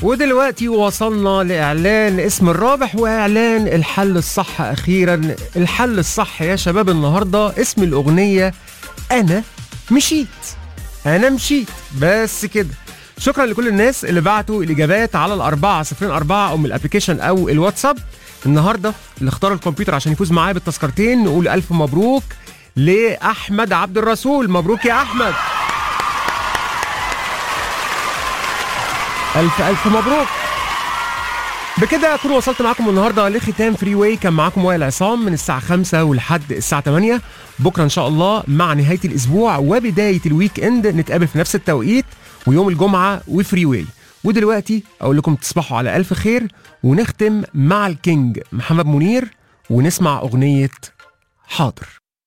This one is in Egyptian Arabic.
ودلوقتي وصلنا لإعلان اسم الرابح وإعلان الحل الصح أخيرا الحل الصح يا شباب النهاردة اسم الأغنية أنا مشيت أنا مشيت بس كده شكرا لكل الناس اللي بعتوا الإجابات على الأربعة صفرين أربعة أو من الأبليكيشن أو الواتساب النهاردة اللي اختار الكمبيوتر عشان يفوز معايا بالتذكرتين نقول ألف مبروك لأحمد عبد الرسول مبروك يا أحمد ألف ألف مبروك بكده أكون وصلت معاكم النهارده لختام فري واي كان معاكم وائل عصام من الساعة 5 ولحد الساعة 8 بكرة إن شاء الله مع نهاية الأسبوع وبداية الويك إند نتقابل في نفس التوقيت ويوم الجمعة وفري واي ودلوقتي أقول لكم تصبحوا على ألف خير ونختم مع الكينج محمد منير ونسمع أغنية حاضر